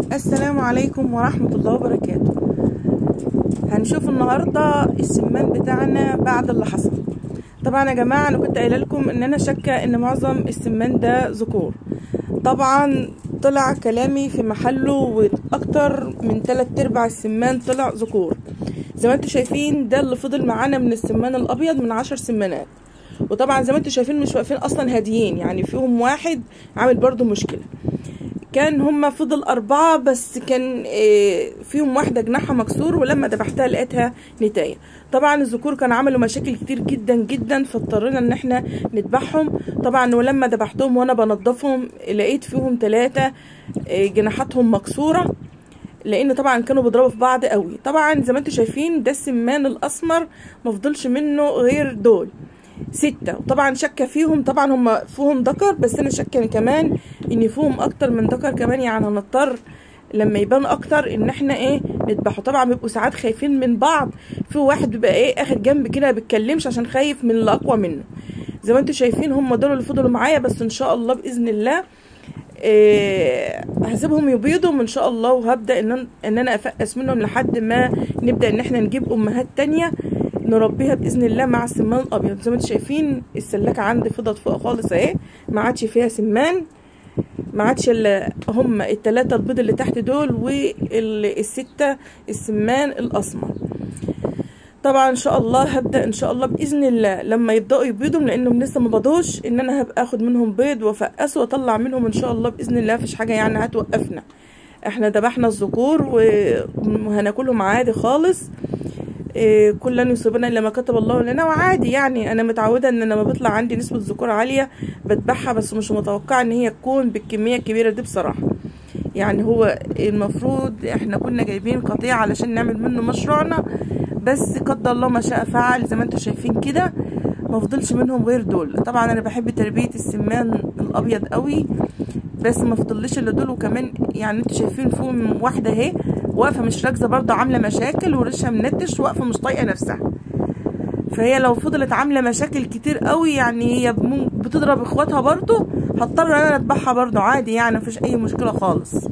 السلام عليكم ورحمة الله وبركاته هنشوف النهاردة السمان بتاعنا بعد اللي حصل طبعا يا جماعة انا كنت قايله لكم ان انا شاكة ان معظم السمان ده ذكور طبعا طلع كلامي في محله واكتر من تلات ارباع السمان طلع ذكور زي ما انتم شايفين ده اللي فضل معانا من السمان الابيض من عشر سمانات وطبعا زي ما انتم شايفين مش واقفين اصلا هاديين يعني فيهم واحد عامل برضو مشكله كان هما فضل أربعة بس كان فيهم واحدة جناحها مكسور ولما ذبحتها لقيتها نتاية طبعا الذكور كان عملوا مشاكل كتير جدا جدا فاضطرينا ان احنا نذبحهم طبعا ولما ذبحتهم وانا بنضفهم لقيت فيهم ثلاثة جناحاتهم مكسورة لان طبعا كانوا بيضربوا في بعض قوي طبعا زي ما انتم شايفين ده السمان الاسمر مفضلش منه غير دول ستة وطبعا شكة فيهم طبعا هم فيهم ذكر بس انا شكة كمان ان فيهم اكتر من ذكر كمان يعني هنضطر لما يبان اكتر ان احنا ايه نذبحه طبعا بيبقوا ساعات خايفين من بعض في واحد بيبقى ايه اخد جنب كده ما بيتكلمش عشان خايف من اللي اقوى منه زي ما انتم شايفين هم دول اللي فضلوا معايا بس ان شاء الله باذن الله إيه هسيبهم يبيضوا ان شاء الله وهبدا ان ان انا افقس منهم لحد ما نبدا ان احنا نجيب امهات تانية نربيها باذن الله مع السمان الابيض زي ما انتم شايفين السلاكه عندي فضت فوق خالص اهي ما عادش فيها سمان ما عادش الا هم الثلاثه البيض اللي تحت دول والسته السمان الاسمر طبعا ان شاء الله هبدا ان شاء الله باذن الله لما يبداوا يبيضوا لانهم لسه ما بيضوش ان انا هبقى اخد منهم بيض وافقسه واطلع منهم ان شاء الله باذن الله مفيش حاجه يعني هتوقفنا احنا ذبحنا الذكور وهناكلهم عادي خالص إيه كل لن يصيبنا الا ما كتب الله لنا وعادي يعني انا متعوده ان لما بيطلع عندي نسبه ذكور عاليه بذبحها بس مش متوقعه ان هي تكون بالكميه الكبيره دي بصراحه يعني هو المفروض احنا كنا جايبين قطيع علشان نعمل منه مشروعنا بس قدر الله ما شاء فعل زي ما انتم شايفين كده ما فضلش منهم غير دول طبعا انا بحب تربيه السمان الابيض قوي بس ما فضلش الا دول وكمان يعني انتوا شايفين فيهم واحده اهي واقفه مش راكزه برضه عامله مشاكل وريشها منتش واقفه مش طايقه نفسها فهي لو فضلت عامله مشاكل كتير قوي يعني هي بتضرب اخواتها برضه هضطر ان انا اذبحها برضه عادي يعني مفيش اي مشكله خالص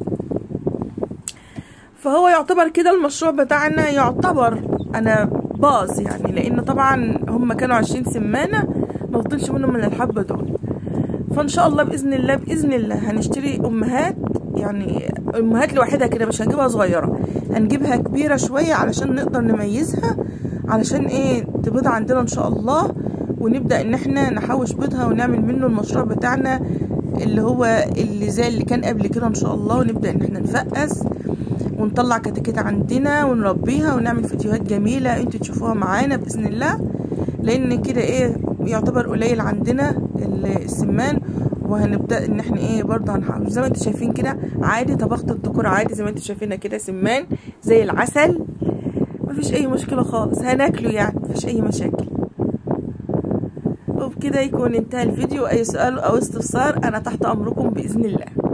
فهو يعتبر كده المشروع بتاعنا يعتبر انا باظ يعني لان طبعا هم كانوا عشرين سمانه ما فضلش منهم من الحبه دول فان شاء الله باذن الله باذن الله هنشتري امهات يعني امهات لوحدها كده مش هنجيبها صغيره هنجيبها كبيره شويه علشان نقدر نميزها علشان ايه تبيض عندنا ان شاء الله ونبدا ان احنا نحوش بيضها ونعمل منه المشروع بتاعنا اللي هو اللي زي اللي كان قبل كده ان شاء الله ونبدا ان احنا نفقس ونطلع كتاكيت عندنا ونربيها ونعمل فيديوهات جميله انتوا تشوفوها معانا باذن الله لان كده ايه يعتبر قليل عندنا السمان وهنبدا ان احنا ايه برضه هنحاول زي ما انتم شايفين كده عادي طبخت الذكور عادي زي ما انتم شايفينها كده سمان زي العسل مفيش اي مشكله خالص هناكله يعني مفيش اي مشاكل وبكده يكون انتهى الفيديو اي سؤال او استفسار انا تحت امركم باذن الله